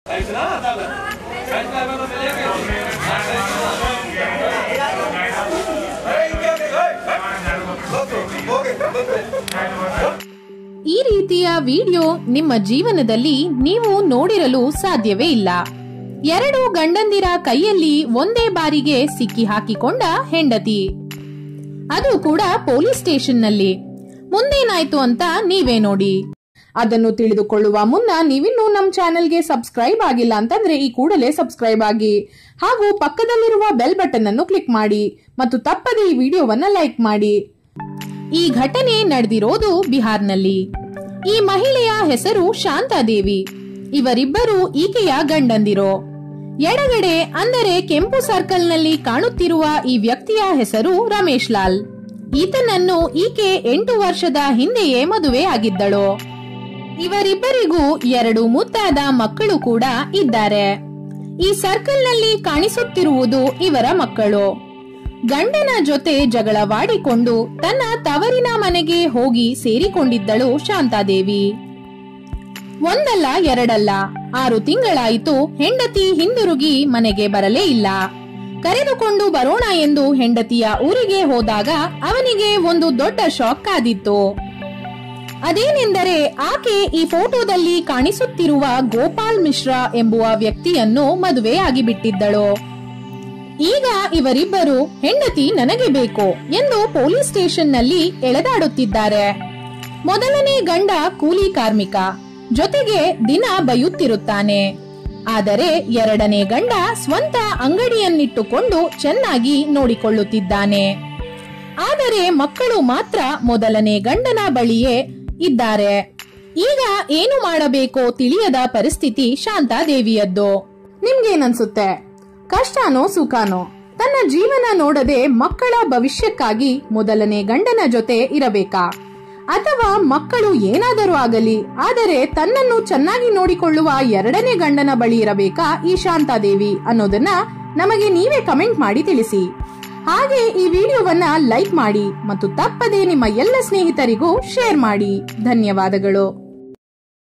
ಈ ರೀತಿಯ ವಿಡಿಯೋ ನಿಮ್ಮ ಜೀವನದಲ್ಲಿ ನೀವು ನೋಡಿರಲು ಸಾಧ್ಯವೇ ಇಲ್ಲ ಎರಡು ಗಂಡಂದಿರ ಕೈಯಲ್ಲಿ ಒಂದೇ ಬಾರಿಗೆ ಸಿಕ್ಕಿ ಹಾಕಿಕೊಂಡ ಹೆಂಡತಿ ಅದು ಕೂಡ ಪೊಲೀಸ್ ಸ್ಟೇಷನ್ನಲ್ಲಿ ಮುಂದೇನಾಯ್ತು ಅಂತ ನೀವೇ ನೋಡಿ ಅದನ್ನು ತಿಳಿದುಕೊಳ್ಳುವ ಮುನ್ನ ನೀವಿನ್ನೂ ನಮ್ಮ ಚಾನೆಲ್ಗೆ ಸಬ್ಸ್ಕ್ರೈಬ್ ಆಗಿಲ್ಲ ಅಂತಂದ್ರೆ ಈ ಕೂಡಲೇ ಸಬ್ಸ್ಕ್ರೈಬ್ ಆಗಿ ಹಾಗೂ ಪಕ್ಕದಲ್ಲಿರುವ ಬೆಲ್ ಬಟನ್ ಅನ್ನು ಕ್ಲಿಕ್ ಮಾಡಿ ಮತ್ತು ತಪ್ಪದೆ ಈ ವಿಡಿಯೋವನ್ನ ಲೈಕ್ ಮಾಡಿ ಈ ಘಟನೆ ನಡೆದಿರೋದು ಬಿಹಾರ್ನಲ್ಲಿ ಈ ಮಹಿಳೆಯ ಹೆಸರು ಶಾಂತಾದೇವಿ ಇವರಿಬ್ಬರು ಈಕೆಯ ಗಂಡಂದಿರೋ ಎಡಗಡೆ ಅಂದರೆ ಕೆಂಪು ಸರ್ಕಲ್ನಲ್ಲಿ ಕಾಣುತ್ತಿರುವ ಈ ವ್ಯಕ್ತಿಯ ಹೆಸರು ರಮೇಶ್ ಲಾಲ್ ಈತನನ್ನು ಈಕೆ ಎಂಟು ವರ್ಷದ ಹಿಂದೆಯೇ ಮದುವೆ ಆಗಿದ್ದಳು ಇವರಿಬ್ಬರಿಗೂ ಎರಡು ಮುದ್ದಾದ ಮಕ್ಕಳು ಕೂಡ ಇದ್ದಾರೆ ಈ ಸರ್ಕಲ್ನಲ್ಲಿ ಕಾಣಿಸುತ್ತಿರುವುದು ಇವರ ಮಕ್ಕಳು ಗಂಡನ ಜೊತೆ ಜಗಳವಾಡಿಕೊಂಡು ತನ್ನ ತವರಿನ ಮನೆಗೆ ಹೋಗಿ ಸೇರಿಕೊಂಡಿದ್ದಳು ಶಾಂತಾದೇವಿ ಒಂದಲ್ಲ ಎರಡಲ್ಲ ಆರು ತಿಂಗಳಾಯಿತು ಹೆಂಡತಿ ಹಿಂದಿರುಗಿ ಮನೆಗೆ ಬರಲೇ ಇಲ್ಲ ಕರೆದುಕೊಂಡು ಬರೋಣ ಎಂದು ಹೆಂಡತಿಯ ಊರಿಗೆ ಹೋದಾಗ ಅವನಿಗೆ ಒಂದು ದೊಡ್ಡ ಶಾಕ್ ಕಾದಿತ್ತು ಅದೇನೆಂದರೆ ಆಕೆ ಈ ಫೋಟೋದಲ್ಲಿ ಕಾಣಿಸುತ್ತಿರುವ ಗೋಪಾಲ್ ಮಿಶ್ರಾ ಎಂಬುವ ವ್ಯಕ್ತಿಯನ್ನು ಮದುವೆಯಾಗಿ ಬಿಟ್ಟಿದ್ದಳು ಈಗ ಇವರಿಬ್ಬರು ಹೆಂಡತಿ ನನಗೆ ಬೇಕು ಎಂದು ಪೊಲೀಸ್ ಸ್ಟೇಷನ್ನಲ್ಲಿ ಎಳೆದಾಡುತ್ತಿದ್ದಾರೆ ಮೊದಲನೇ ಗಂಡ ಕೂಲಿ ಕಾರ್ಮಿಕ ಜೊತೆಗೆ ದಿನ ಬೈಯುತ್ತಿರುತ್ತಾನೆ ಆದರೆ ಎರಡನೇ ಗಂಡ ಸ್ವಂತ ಅಂಗಡಿಯನ್ನಿಟ್ಟುಕೊಂಡು ಚೆನ್ನಾಗಿ ನೋಡಿಕೊಳ್ಳುತ್ತಿದ್ದಾನೆ ಆದರೆ ಮಕ್ಕಳು ಮಾತ್ರ ಮೊದಲನೇ ಗಂಡನ ಬಳಿಯೇ ಇದ್ದಾರೆ ಈಗ ಏನು ಮಾಡಬೇಕೋ ತಿಳಿಯದ ಪರಿಸ್ಥಿತಿ ಶಾಂತಾದೇವಿಯದ್ದು ನಿಮ್ಗೇನನ್ಸುತ್ತೆ ಕಷ್ಟನೋ ಸುಖನೋ ತನ್ನ ಜೀವನ ನೋಡದೆ ಮಕ್ಕಳ ಭವಿಷ್ಯಕ್ಕಾಗಿ ಮೊದಲನೇ ಗಂಡನ ಜೊತೆ ಇರಬೇಕಾ ಅಥವಾ ಮಕ್ಕಳು ಏನಾದರೂ ಆಗಲಿ ಆದರೆ ತನ್ನನ್ನು ಚೆನ್ನಾಗಿ ನೋಡಿಕೊಳ್ಳುವ ಎರಡನೇ ಗಂಡನ ಬಳಿ ಇರಬೇಕಾ ಈ ಶಾಂತಾದೇವಿ ಅನ್ನೋದನ್ನ ನಮಗೆ ನೀವೇ ಕಮೆಂಟ್ ಮಾಡಿ ತಿಳಿಸಿ ಹಾಗೆ ಈ ವಿಡಿಯೋವನ್ನ ಲೈಕ್ ಮಾಡಿ ಮತ್ತು ತಪ್ಪದೇ ನಿಮ್ಮ ಎಲ್ಲ ಸ್ನೇಹಿತರಿಗೂ ಶೇರ್ ಮಾಡಿ ಧನ್ಯವಾದಗಳು